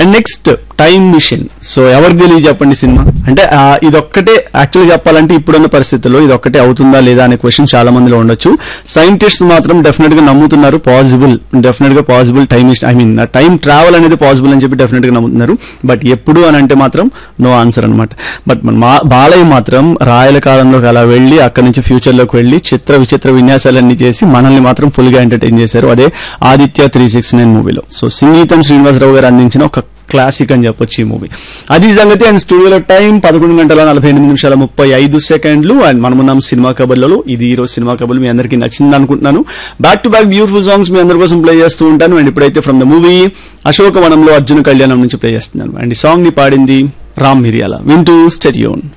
and next time machine so ఎవరికి తెలియదు చెప్పండి సినిమా అంటే ఆ, ఇదొక్కటే యాక్చువల్గా చెప్పాలంటే ఇప్పుడున్న పరిస్థితుల్లో ఇదొక్కటే అవుతుందా లేదా అనే క్వశ్చన్ చాలా మందిలో ఉండొచ్చు సైంటిస్ట్ మాత్రం డెఫినెట్ గా నమ్ముతున్నారు పాసిబుల్ డెఫినెట్ గా possible time I mean time travel అనేది పాసిబుల్ అని చెప్పి డెఫినెట్ గా నమ్ముతున్నారు బట్ ఎప్పుడు అని అంటే మాత్రం నో ఆన్సర్ అనమాట బట్ మన మా బాలయ్య మాత్రం రాయల కాలంలోకి అలా వెళ్ళి అక్కడి నుంచి ఫ్యూచర్ లోకి వెళ్ళి చిత్ర విచిత్ర విన్యాసాలన్నీ చేసి మనల్ని మాత్రం ఫుల్ గా ఎంటర్టైన్ చేశారు అదే ఆదిత్య త్రీ సిక్స్ నైన్ మూవీలో సో సంగీతం శ్రీనివాసరావు గారు అందించిన ఒక క్లాసిక్ అని చెప్పొచ్చు ఈ మూవీ అది సంగతి అండ్ స్టూడియోలో టైం పదకొండు గంటల నలభై ఎనిమిది నిమిషాల ముప్పై ఐదు సెకండ్లు అండ్ మనమున్నాం సినిమా కబర్లలో ఇది ఈ రోజు సినిమా కబుర్లు మీ అందరికీ నచ్చింది అనుకుంటున్నాను back to back beautiful songs మీ అందరి కోసం ప్లే చేస్తూ ఉంటాను అండ్ ఇప్పుడైతే from the movie Ashokavanamlo Arjuna Kalyanam నుంచి ప్లే చేస్తున్నాను అండ్ ఈ సాంగ్ ని పాడింది రామ్ మిరియాల వింటూ స్టెడియోన్